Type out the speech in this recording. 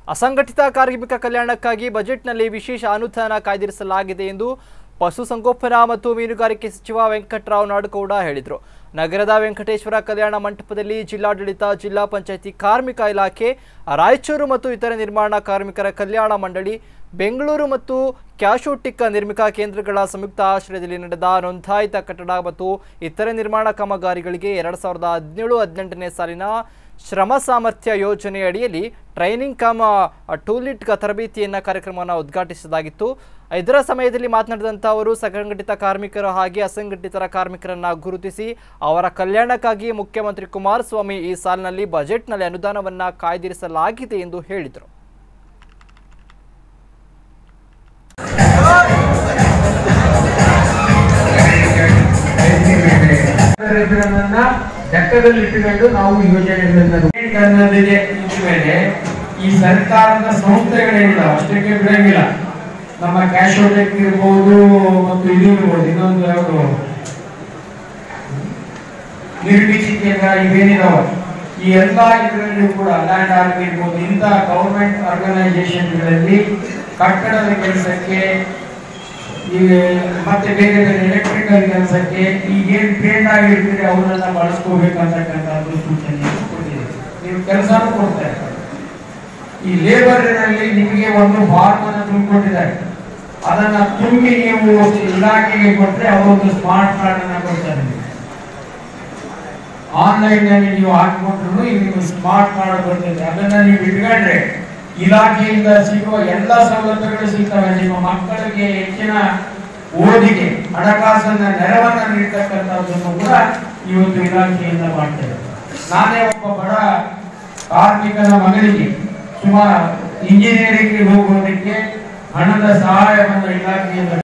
ಅಸಂಘಟಿತ ಕಾರ್ಮಿಕ ಕಲ್ಯಾಣಕ್ಕಾಗಿ ಬಜೆಟ್ನಲ್ಲಿ ವಿಶೇಷ ಅನುದಾನ ಕಾಯ್ದಿರಿಸಲಾಗಿದೆ ಎಂದು ಪಶುಸಂಗೋಪನಾ ಮತ್ತು ಮೀನುಗಾರಿಕೆ ಸಚಿವ ವೆಂಕಟರಾವ್ ನಾಡಗೌಡ ಹೇಳಿದರು ನಗರದ ವೆಂಕಟೇಶ್ವರ ಕಲ್ಯಾಣ ಮಂಟಪದಲ್ಲಿ ಜಿಲ್ಲಾಡಳಿತ ಜಿಲ್ಲಾ ಪಂಚಾಯಿತಿ ಕಾರ್ಮಿಕ ಇಲಾಖೆ ರಾಯಚೂರು ಮತ್ತು ಇತರೆ ನಿರ್ಮಾಣ ಕಾರ್ಮಿಕರ ಕಲ್ಯಾಣ ಮಂಡಳಿ ಬೆಂಗಳೂರು ಮತ್ತು ಕ್ಯಾಶೋಟಿಕ್ ನಿರ್ಮಿಕಾ ಕೇಂದ್ರಗಳ ಸಂಯುಕ್ತ ಆಶ್ರಯದಲ್ಲಿ ನಡೆದ ನೋಂದಾಯಿತ ಕಟ್ಟಡ ಮತ್ತು ಇತರೆ ನಿರ್ಮಾಣ ಕಾಮಗಾರಿಗಳಿಗೆ ಎರಡು ಸಾವಿರದ ಹದಿನೇಳು ಹದಿನೆಂಟನೇ ಸಾಲಿನ ಶ್ರಮ ಸಾಮರ್ಥ್ಯ ಯೋಜನೆ ಅಡಿಯಲ್ಲಿ ಟ್ರೈನಿಂಗ್ ಕಮ್ ಟೂಲಿಟ್ ತರಬೇತಿಯನ್ನ ಕಾರ್ಯಕ್ರಮವನ್ನು ಉದ್ಘಾಟಿಸಲಾಗಿತ್ತು ಇದರ ಸಮಯದಲ್ಲಿ ಮಾತನಾಡಿದಂಥ ಅವರು ಸಂಘಟಿತ ಕಾರ್ಮಿಕರು ಹಾಗೆ ಅಸಂಘಟಿತರ ಕಾರ್ಮಿಕರನ್ನ ಗುರುತಿಸಿ ಅವರ ಕಲ್ಯಾಣಕ್ಕಾಗಿ ಮುಖ್ಯಮಂತ್ರಿ ಕುಮಾರಸ್ವಾಮಿ ಈ ಸಾಲಿನಲ್ಲಿ ಬಜೆಟ್ನಲ್ಲಿ ಅನುದಾನವನ್ನ ಕಾಯ್ದಿರಿಸಲಾಗಿದೆ ಎಂದು ಹೇಳಿದರು ರೈತರನ್ನ ಲೆಕ್ಕದಲ್ಲಿಟ್ಟುಕೊಂಡು ನಾವು ಯೋಜನೆಗಳನ್ನ ರೂಢಿ- ಅನ್ನೋದಕ್ಕೆ ನಿಂತ ಮೇಲೆ ಈ ಸರ್ಕಾರದ ಸಂಸ್ಥೆಗಳೇನಿದಾವೆ ಅಷ್ಟಕ್ಕೆ ಬಿಡಂಗಿಲ್ಲ ನಮ್ಮ ಕ್ಯಾಶೋಟೆಕ್ ಇರ್ಬೋದು ಮತ್ತು ಇದು ಇರ್ಬೋದು ಇನ್ನೊಂದು ಯಾವುದು ನಿರ್ಮಿತಿ ಕೇಂದ್ರ ಇವೇನಿದಾವ ಈ ಎಲ್ಲಾ ಇದರಲ್ಲೂ ಕೂಡ ಲ್ಯಾಂಡ್ ಆರ್ಮಿ ಇರ್ಬೋದು ಇಂಥ ಗವರ್ಮೆಂಟ್ ಆರ್ಗನೈಸೇಷನ್ಗಳಲ್ಲಿ ಕಟ್ಟಡದ ಕೆಲಸಕ್ಕೆ ಈಗ ಮತ್ತೆ ಬೇರೆ ಬೇರೆ ಎಲೆಕ್ಟ್ರಿಕಲ್ ಕೆಲಸಕ್ಕೆ ಈಗೇನು ಟ್ರೇನ್ ಆಗಿರ್ತೀರಿ ಅವರನ್ನ ಬಳಸ್ಕೋಬೇಕಂತಕ್ಕಂಥದ್ದು ಸೂಚನೆಯನ್ನು ಕೊಟ್ಟಿದೆ ನೀವು ಕೆಲಸನೂ ಕೊಡ್ತಾ ಇದ್ದಾರೆ ಈ ಲೇಬರ್ನಲ್ಲಿ ನಿಮಗೆ ಒಂದು ಫಾರ್ಮ್ ಅನ್ನು ತುಂಬಿಕೊಟ್ಟಿದ್ದಾರೆ ಅದನ್ನ ತುಂಬಿ ನೀವು ಇಲಾಖೆಗೆ ಕೊಟ್ಟರೆ ಅವರೊಂದು ಸ್ಮಾರ್ಟ್ ಕಾರ್ಡ್ ಅನ್ನ ಕೊಡ್ತಾರೆ ನಿಮಗೆ ಆನ್ಲೈನ್ ನಲ್ಲಿ ನೀವು ಹಾಕಿಕೊಟ್ರು ನಿಮಗೆ ಸ್ಮಾರ್ಟ್ ಕಾರ್ಡ್ ಬರ್ತದೆ ಅದನ್ನ ನೀವು ಇಟ್ಕೊಂಡ್ರೆ ಇಲಾಖೆಯಿಂದ ಸಿಗುವ ಎಲ್ಲ ಸವಲತ್ತುಗಳು ಸಿಗ್ತವೆ ನಿಮ್ಮ ಮಕ್ಕಳಿಗೆ ಹೆಚ್ಚಿನ ಓದಿಗೆ ಹಣಕಾಸನ್ನ ನೆರವನ್ನ ನೀಡ್ತಕ್ಕಂಥದ್ದನ್ನು ಕೂಡ ಇವತ್ತು ಇಲಾಖೆಯಿಂದ ಮಾಡ್ತೇವೆ ನಾನೇ ಒಬ್ಬ ಬಡ ಕಾರ್ಮಿಕನ ಮಗನಿಗೆ ಸುಮಾರು ಇಂಜಿನಿಯರಿಂಗ್ ಹೋಗೋದಕ್ಕೆ ಹಣದ ಸಹಾಯವನ್ನು ಇಲಾಖೆಯಿಂದ